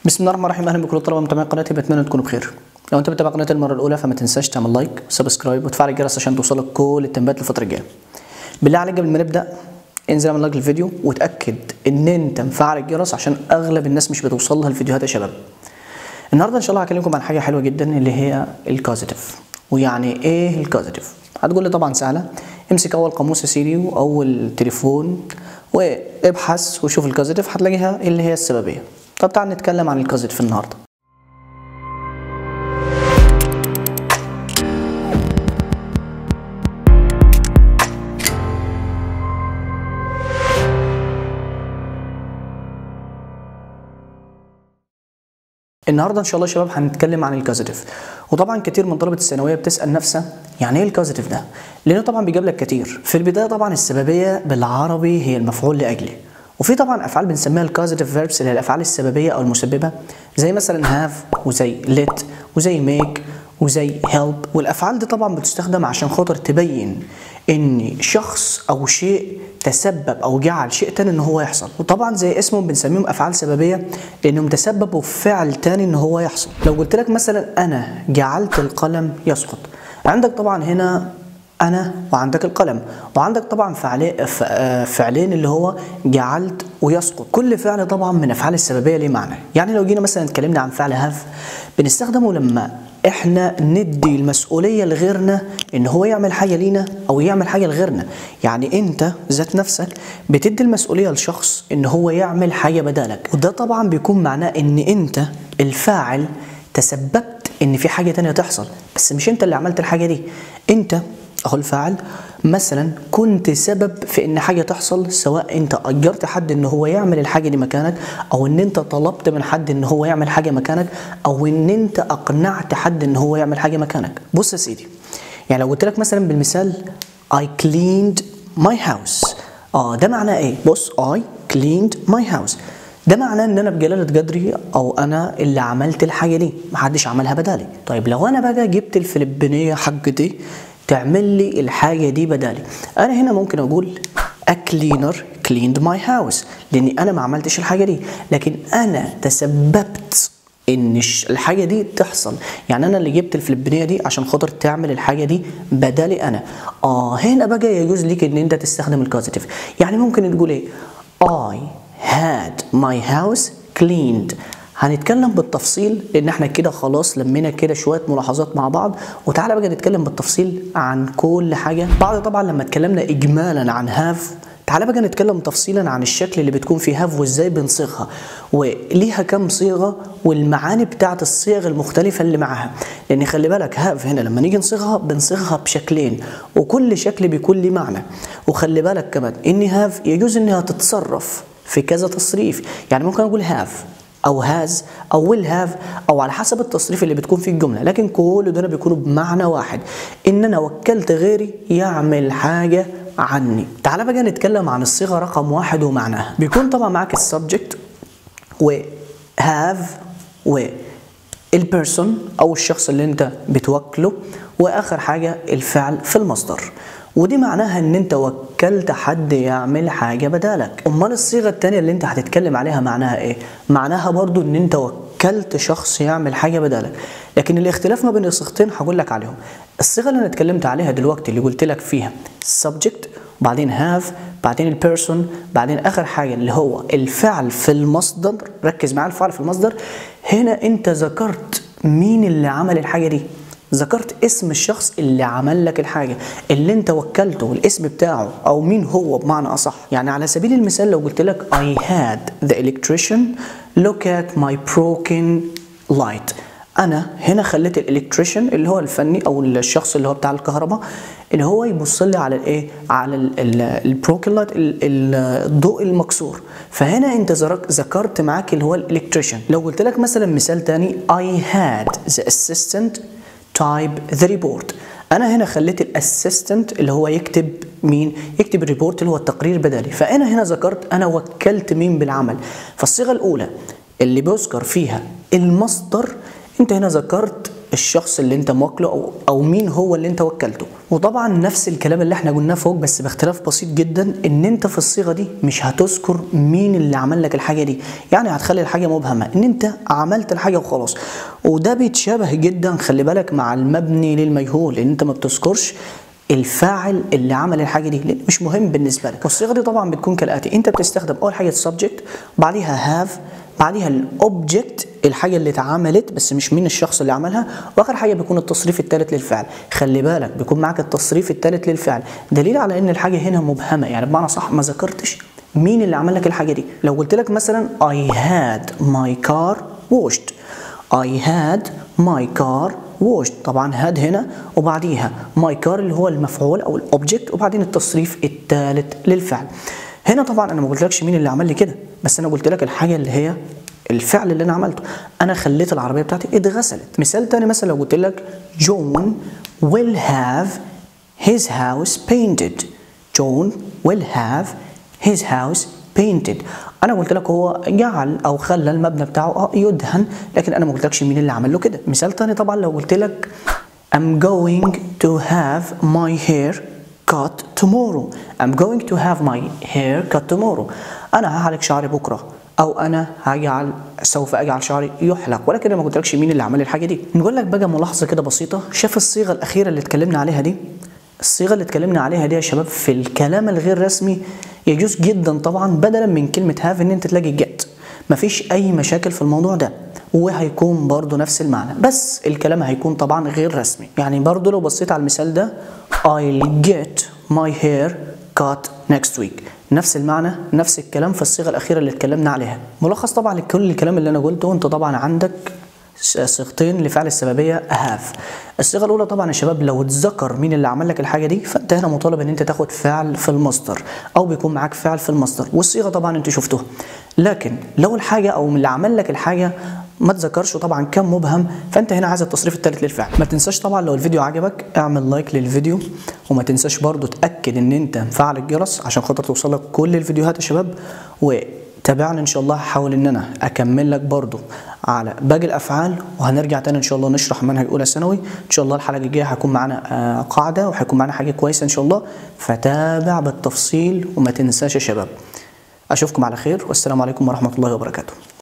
بسم الله الرحمن الرحيم اهلا بكل الطلبه متابعين قناتي بتمنى تكونوا بخير لو انت بتتابع قناتي المره الاولى فما تنساش تعمل لايك وسبسكرايب وتفعل الجرس عشان توصلك كل التنبيهات الفتره الجايه بالله عليك قبل ما نبدا انزل اعمل لايك للفيديو وتاكد ان انت مفعل الجرس عشان اغلب الناس مش بتوصل لها الفيديوهات يا شباب النهارده ان شاء الله هكلمكم عن حاجه حلوه جدا اللي هي الكوزيتيف ويعني ايه الكوزيتيف هتقول لي طبعا سهله امسك اول قاموس يا سيدي واول تليفون وابحث وشوف الكوزيتيف هتلاقيها اللي هي السببيه طب تعال نتكلم عن الكوزيتيف النهارده النهارده ان شاء الله يا شباب هنتكلم عن الكوزيتيف وطبعا كتير من طلبه الثانويه بتسال نفسها يعني ايه الكوزيتيف ده لانه طبعا بيجيب لك كتير في البدايه طبعا السببيه بالعربي هي المفعول لاجله وفي طبعا افعال بنسميها الكوزيتيف فيربس اللي هي الافعال السببيه او المسببه زي مثلا هاف وزي ليت وزي ميك وزي هيلب والافعال دي طبعا بتستخدم عشان خاطر تبين ان شخص او شيء تسبب او جعل شيء تاني ان هو يحصل وطبعا زي اسمهم بنسميهم افعال سببيه لانهم تسببوا في فعل تاني ان هو يحصل لو قلت لك مثلا انا جعلت القلم يسقط عندك طبعا هنا انا وعندك القلم وعندك طبعا فعلي فعلين اللي هو جعلت ويسقط كل فعل طبعا من افعال السببيه ليه معنى يعني لو جينا مثلا اتكلمنا عن فعل هاف بنستخدمه لما احنا ندي المسؤوليه لغيرنا ان هو يعمل حاجه لينا او يعمل حاجه لغيرنا يعني انت ذات نفسك بتدي المسؤوليه لشخص ان هو يعمل حاجه بدالك وده طبعا بيكون معناه ان انت الفاعل تسببت ان في حاجه تانية تحصل بس مش انت اللي عملت الحاجه دي انت اهو الفاعل مثلا كنت سبب في ان حاجه تحصل سواء انت اجرت حد ان هو يعمل الحاجه دي مكانك او ان انت طلبت من حد ان هو يعمل حاجه مكانك او ان انت اقنعت حد ان هو يعمل حاجه مكانك بص يا سيدي يعني لو قلت لك مثلا بالمثال I cleaned my house اه ده معناه ايه بص I cleaned my house ده معناه ان انا بجلاله قدري او انا اللي عملت الحاجه دي محدش عملها بدالي طيب لو انا بقى جبت الفلبينيه حقتي تعمل لي الحاجة دي بدالي أنا هنا ممكن أقول a cleaner cleaned my house لأني أنا ما عملتش الحاجة دي لكن أنا تسببت ان الحاجه دي تحصل يعني انا اللي جبت الفلبينيه دي عشان خاطر تعمل الحاجه دي بدالي انا اه هنا بقى يجوز ليك ان انت تستخدم الكوزيتيف يعني ممكن تقول ايه I had my house cleaned هنتكلم بالتفصيل لان احنا كده خلاص لمينا كده شويه ملاحظات مع بعض وتعالى بقى نتكلم بالتفصيل عن كل حاجه بعد طبعا لما اتكلمنا اجمالا عن هاف تعالى بقى نتكلم تفصيلا عن الشكل اللي بتكون فيه هاف وازاي بنصيغها وليها كم صيغه والمعاني بتاعت الصيغ المختلفه اللي معاها لان خلي بالك هاف هنا لما نيجي نصيغها بنصيغها بشكلين وكل شكل بيكون ليه معنى وخلي بالك كمان ان هاف يجوز انها تتصرف في كذا تصريف يعني ممكن اقول هاف او هاز او ويل هاف او على حسب التصريف اللي بتكون في الجمله لكن كل دول بيكونوا بمعنى واحد ان انا وكلت غيري يعمل حاجه عني تعال بقى نتكلم عن الصيغه رقم واحد ومعناها بيكون طبعا معاك السبجكت و هاف و البيرسون او الشخص اللي انت بتوكله واخر حاجه الفعل في المصدر ودي معناها ان انت وكلت حد يعمل حاجه بدالك امال الصيغه الثانيه اللي انت هتتكلم عليها معناها ايه معناها برضو ان انت وكلت شخص يعمل حاجه بدالك لكن الاختلاف ما بين الصيغتين هقول لك عليهم الصيغه اللي انا اتكلمت عليها دلوقتي اللي قلت لك فيها subject بعدين have بعدين البيرسون بعدين اخر حاجه اللي هو الفعل في المصدر ركز معايا الفعل في المصدر هنا انت ذكرت مين اللي عمل الحاجه دي ذكرت اسم الشخص اللي عمل لك الحاجة اللي انت وكلته الاسم بتاعه او مين هو بمعنى اصح يعني على سبيل المثال لو قلت لك I had the electrician look at my broken light انا هنا خليت الالكتريشن اللي هو الفني او الشخص اللي هو بتاع الكهرباء اللي هو يبص لي على الايه على البروكن لايت الضوء المكسور فهنا انت ذكرت معاك اللي هو الالكتريشن لو قلت لك مثلا مثال تاني I had the assistant type the report انا هنا خليت الاسيستنت اللي هو يكتب مين يكتب الريبورت اللي هو التقرير بدالي فانا هنا ذكرت انا وكلت مين بالعمل فالصيغه الاولى اللي بيذكر فيها المصدر انت هنا ذكرت الشخص اللي انت موكله او او مين هو اللي انت وكلته وطبعا نفس الكلام اللي احنا قلناه فوق بس باختلاف بسيط جدا ان انت في الصيغه دي مش هتذكر مين اللي عمل لك الحاجه دي يعني هتخلي الحاجه مبهمه ان انت عملت الحاجه وخلاص وده بيتشابه جدا خلي بالك مع المبني للمجهول ان انت ما بتذكرش الفاعل اللي عمل الحاجه دي لأن مش مهم بالنسبه لك والصيغه دي طبعا بتكون كالاتي انت بتستخدم اول حاجه السبجكت بعديها هاف بعديها الاوبجكت الحاجه اللي اتعملت بس مش مين الشخص اللي عملها واخر حاجه بيكون التصريف الثالث للفعل خلي بالك بيكون معاك التصريف الثالث للفعل دليل على ان الحاجه هنا مبهمه يعني بمعنى صح ما ذكرتش مين اللي عمل لك الحاجه دي لو قلت لك مثلا I had my car washed I had my car washed طبعا had هنا وبعديها my car اللي هو المفعول او الاوبجكت وبعدين التصريف الثالث للفعل هنا طبعا انا ما قلتلكش مين اللي عمل لي كده بس انا قلت لك الحاجه اللي هي الفعل اللي انا عملته انا خليت العربيه بتاعتي اتغسلت مثال تاني مثلا لو قلت لك جون will have his house painted جون will have his house painted انا قلت لك هو جعل او خلى المبنى بتاعه اه يدهن لكن انا ما قلتلكش مين اللي عمل له كده مثال تاني طبعا لو قلت لك I'm going to have my hair cut tomorrow I'm going to have my hair cut tomorrow انا هحلق شعري بكره او انا هجعل سوف اجعل شعري يحلق ولكن انا ما قلتلكش مين اللي عمل لي الحاجه دي نقول لك بقى ملاحظه كده بسيطه شاف الصيغه الاخيره اللي اتكلمنا عليها دي الصيغه اللي اتكلمنا عليها دي يا شباب في الكلام الغير رسمي يجوز جدا طبعا بدلا من كلمه هاف ان انت تلاقي جيت مفيش اي مشاكل في الموضوع ده وهيكون برضو نفس المعنى بس الكلام هيكون طبعا غير رسمي يعني برضو لو بصيت على المثال ده I'll get my hair cut next week نفس المعنى نفس الكلام في الصيغه الاخيره اللي اتكلمنا عليها ملخص طبعا لكل الكلام اللي انا قلته انت طبعا عندك صيغتين لفعل السببيه هاف الصيغه الاولى طبعا يا شباب لو اتذكر مين اللي عمل لك الحاجه دي فانت هنا مطالب ان انت تاخد فعل في المصدر او بيكون معاك فعل في المصدر والصيغه طبعا انت شفتوها لكن لو الحاجه او اللي عمل لك الحاجه ما تذكرش طبعا كان مبهم فانت هنا عايز التصريف الثالث للفعل ما تنساش طبعا لو الفيديو عجبك اعمل لايك للفيديو وما تنساش برضو تاكد ان انت مفعل الجرس عشان خاطر توصلك كل الفيديوهات يا شباب وتابعنا ان شاء الله هحاول ان انا اكمل لك برضو على باقي الافعال وهنرجع تاني ان شاء الله نشرح منهج اولى ثانوي ان شاء الله الحلقه الجايه هيكون معانا قاعده وهيكون معانا حاجه كويسه ان شاء الله فتابع بالتفصيل وما تنساش يا شباب اشوفكم على خير والسلام عليكم ورحمه الله وبركاته